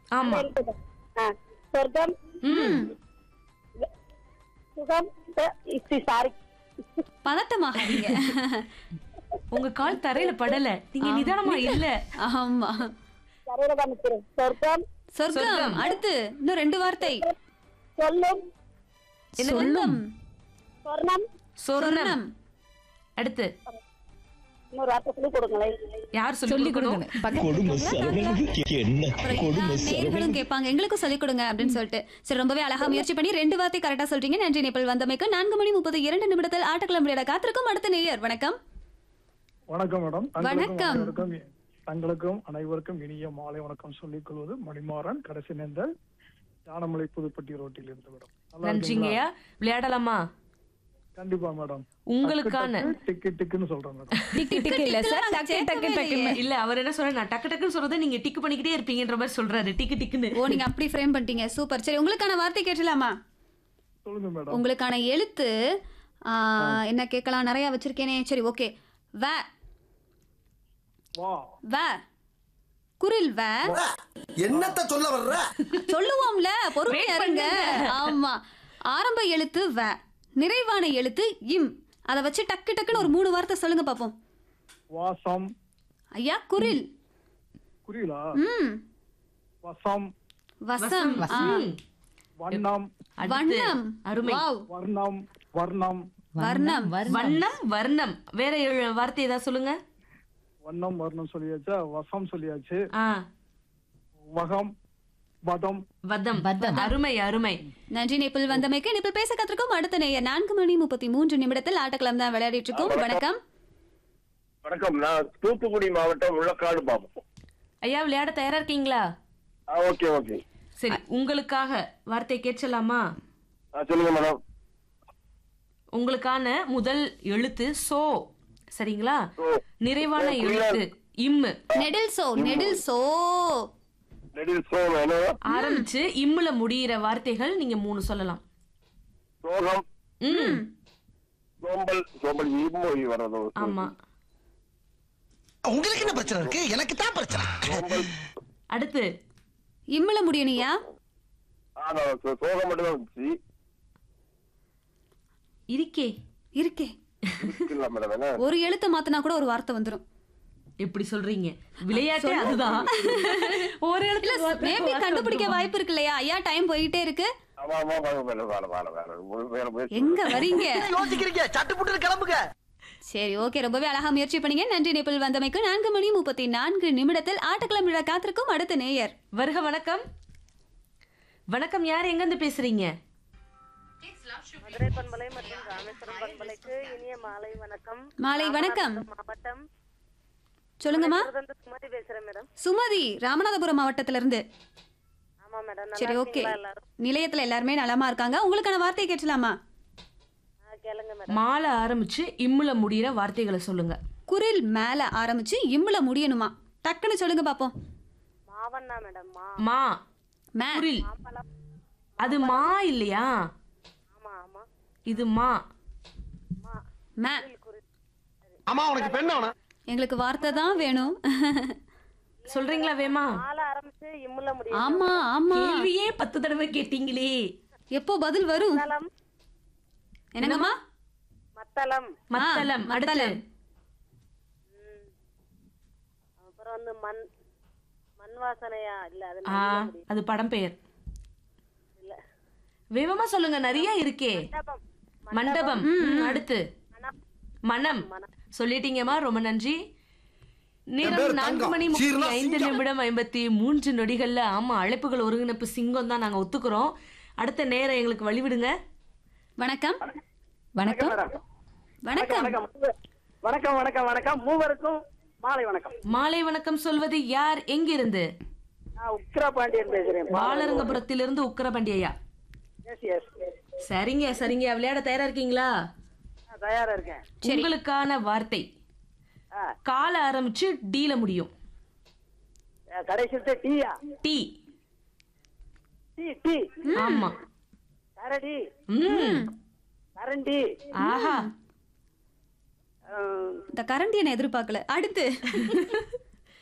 ஆமா ஆ, சொர்க்கம் ம் சுகம் சாரி பதட்டமாகாதீங்க உங்க கால் தரையில படல நீங்க நிதானமா இல்ல ஆமா சரியில தான் நிக்கிறேன் சொர்க்கம் சொர்க்கம் அடுத்து இன்னும் ரெண்டு வார்த்தை சொல்லும் சொல்லும் சொர்ணம் சொர்ணம் சொர்ணம் அடுத்து இன்னொரு வார்த்தை சொல்லி கொடுங்களேன் யார் சொல்லி சொல்லி கொடுக்கணும் கொடுங்க பக்க- கொடுமை சரவணனுக்கு என்ன அப்புறம் கொடுமை எல்லா சரவணன் நேயர்களும் கேட்பாங்க எங்களுக்கும் சொல்லிக் கொடுங்க அப்படின்னு சொல்லிட்டு சரி ரொம்பவே அழகா முயற்சி பண்ணி ரெண்டு வார்த்தை கரெக்டா சொல்றீங்க நன்றி நேபிள் வந்தமைக்கு நான்கு மணி முப்பது இரண்டு நிமிடத்தில் ஆட்டக்கிழமை விளையாட காத்திருக்கும் அடுத்த நேயர் வணக்கம் வணக்கம் மேடம் வணக்கம். அனைவருக்கும் தங்களுக்கும் அனைவருக்கும் இனிய மாலை வணக்கம் சொல்லிக் கொள்வது மணிமாறன் கடைசி நேர்ந்த ஞானமலை புதுப்பட்டி ரோட்டில் இருந்து மேடம் நல்லா நன்றிங்கய்யா விளையாடலாமா இருக்கீங்களா? கண்டிப்பா மேடம் உங்களுக்கான டிக்கு டிக்குன்னு சொல்றேன் மேடம் டிக்கு டிக்கு இல்ல சார் டக்கு டக்கு டக்குன்னு இல்ல அவர் என்ன சொல்ற நான் டக்கு டக்குன்னு சொல்றதை நீங்க டிக்கு பண்ணிக்கிட்டே இருப்பீங்கன்ற மாதிரி சொல்றாரு டிக்கு டிக்குன்னு ஓ நீங்க அப்படி ஃப்ரேம் பண்ணிட்டீங்க சூப்பர் சரி உங்களுக்கான வார்த்தை கேட்டலாமா சொல்லுங்க மேடம் உங்களுக்கான எழுத்து ஆ, என்ன கேட்கலாம் நிறைய வச்சிருக்கேனே சரி ஓகே வ வா வ குரில் வ என்னத்த சொல்ல வர்ற சொல்லுவோம்ல பொறுமையா இருங்க ஆமா ஆரம்ப எழுத்து வ நிறைவான எழுத்து இம் அதை வச்சு டக்கு டக்குன்னு ஒரு மூணு வார்த்தை சொல்லுங்க பாப்போம் வாசம் ஐயா குரில் புரியலா ம் வசம் வசம் ஆ. ம். வண்ணம் அடுத்து வண்ணம் அருமை வாவ் வர்ணம் வர்ணம் வர்ணம் வண்ணம் வர்ணம் வேற ஏழு வார்த்தை ஏதாவது சொல்லுங்க வண்ணம் வர்ணம் சொல்லியாச்சா வசம் சொல்லியாச்சு ஆ வகம் வதம் வதம் வதம். அருமை அருமை நன்றி நேபிள் வந்தமைக்கு நேபிள் பேச கத்திருக்கோம் அடுத்த நேயர் நான்கு மணி முப்பத்தி மூன்று நிமிடத்தில் ஆட்டக்கிழமை தான் விளையாடிட்டு இருக்கோம் வணக்கம் வணக்கம் நான் தூத்துக்குடி மாவட்டம் முள்ளக்காடு பாபு ஐயா விளையாட தயாரா இருக்கீங்களா ஓகே ஓகே சரி உங்களுக்காக வார்த்தை கேட்கலாமா சொல்லுங்க மேடம் உங்களுக்கான முதல் எழுத்து சோ சரிங்களா சோ. நிறைவான சோ, எழுத்து இம்மு நெடில் சோ நெடில் சோ நெடில் சோ என்ன ஆரம்பிச்சு இம்முல முடியிற வார்த்தைகள் நீங்க மூணு சொல்லலாம் சோகம் ம் சோம்பல் சோம்பல் ஈமொழி வர்றது ஆமா உங்களுக்கு என்ன பிரச்சனை இருக்கு எனக்கு தான் பிரச்சனை சோம்பல் அடுத்து இம்முல முடியணுயா ஆனா சோ- சோகம் மட்டும் தான் வந்துச்சு இருக்கே இருக்கே இல்ல மேடம் என்ன ஒரு எழுத்தை மாத்தினா கூட ஒரு வார்த்தை வந்துரும் எப்படி சொல்றீங்க விளையாட்டே அதுதான் ஒரு இல்ல இடத்துல மேபி கண்டுபிடிக்க வாய்ப்பு இருக்கு இல்லையா ஐயா டைம் போயிட்டே இருக்கு ஆமா ஆமா வாங்க மேடம் வேலை வேலை வேலை வேலை முயற்சி எங்க வரீங்க யோசிக்கிறீங்க சட்டு புட்டு கிளம்புங்க சரி ஓகே ரொம்பவே அழகா முயற்சி பண்ணீங்க நன்றி நேபிள் வந்தமைக்கு நான்கு மணி முப்பத்தி நான்கு நிமிடத்தில் ஆட்டக்கிழமை விழா காத்திருக்கும் அடுத்த நேயர் வருக வணக்கம் வணக்கம் யார் எங்க இருந்து பேசுறீங்க மதுரை பண்பலை மற்றும் ராமேஸ்வரம் பண்பலைக்கு இனிய மாலை வணக்கம் மாலை வணக்கம் மாவட்டம் சொல்லுங்கம்மா இருந்து சுமதி பேசுறேன் மேடம் சுமதி ராமநாதபுரம் மாவட்டத்துல இருந்து ஆமா மேடம் நல்லா சரி ஓகே இருக்கீங்களா எல்லாரும் நிலையத்துல எல்லாருமே நலமா இருக்காங்க உங்களுக்கான வார்த்தையை கேட்கலாமா ஆ, கேளுங்க மேடம் மாலை ஆரம்பிச்சு இம்முல முடியிற வார்த்தைகளை சொல்லுங்க குரில் மேல ஆரம்பிச்சு இம்முல முடியணுமா டக்குன்னு சொல்லுங்க பாப்போம் மாவண்ணா மேடம் மா மா மே குரில் அது மா இல்லையா ஆமா ஆமா இது மா மே அம்மா உனக்கு பெண் அவன எங்களுக்கு வார்த்தை தான் வேணும் சொல்றீங்களா வேமா மாலை ஆரம்பிச்சு இம்முல முடியும் ஆமா ஆமா கேள்வியே பத்து தடவை கேட்டீங்களே எப்போ பதில் வரும் மத்தளம் என்னங்கம்மா மத்தளம் மத்தளம் ஆ, அடுத்து மத்தளம். அப்புறம் வந்து மண் மண் வாசனையா இல்ல அது ஆ நதியில முடியும். அது படம் பெயர் இல்ல வேகமா சொல்லுங்க நிறைய இருக்கே மண்டபம் மண்டபம் ம், அடுத்து மனம் மனம் சொல்லிட்டீங்கம்மா ரொம்ப நன்றி நேரம் பேரு நான்கு தங்கம். மணி முப்பத்தி சீர்னா ஐந்து சிங்கம். நிமிடம் ஐம்பத்தி மூன்று நொடிகள்ல ஆமா அழைப்புகள் ஒருங்கிணைப்பு சிங்கம் தான் நாங்க ஒத்துக்கிறோம் அடுத்த நேரம் எங்களுக்கு வழிவிடுங்க வணக்கம் வணக்கம் வணக்கம் வணக்கம் வணக்கம் வணக்கம் மூவருக்கும் மாலை வணக்கம் மாலை வணக்கம் சொல்வது யார் எங்கிருந்து நான் உக்ரா பாண்டியன் பேசுறேன் பாலரங்கபுரத்திலிருந்து உக்கரபண்டியா எஸ் எஸ் சரிங்க சரிங்க விளையாட தயாரா இருக்கீங்களா நான் தயாரா இருக்கேன் உங்களுக்கான வார்த்தை ஆ, கால ஆரம்பிச்சு டீல முடியும் அஹ், கடைசியில டீயா டீ டீ டீ ஆமா கரடி ம் கரண்டி ஆஹா அஹ், இந்த கரண்டி என்ன எதிர்பார்க்கல அடுத்து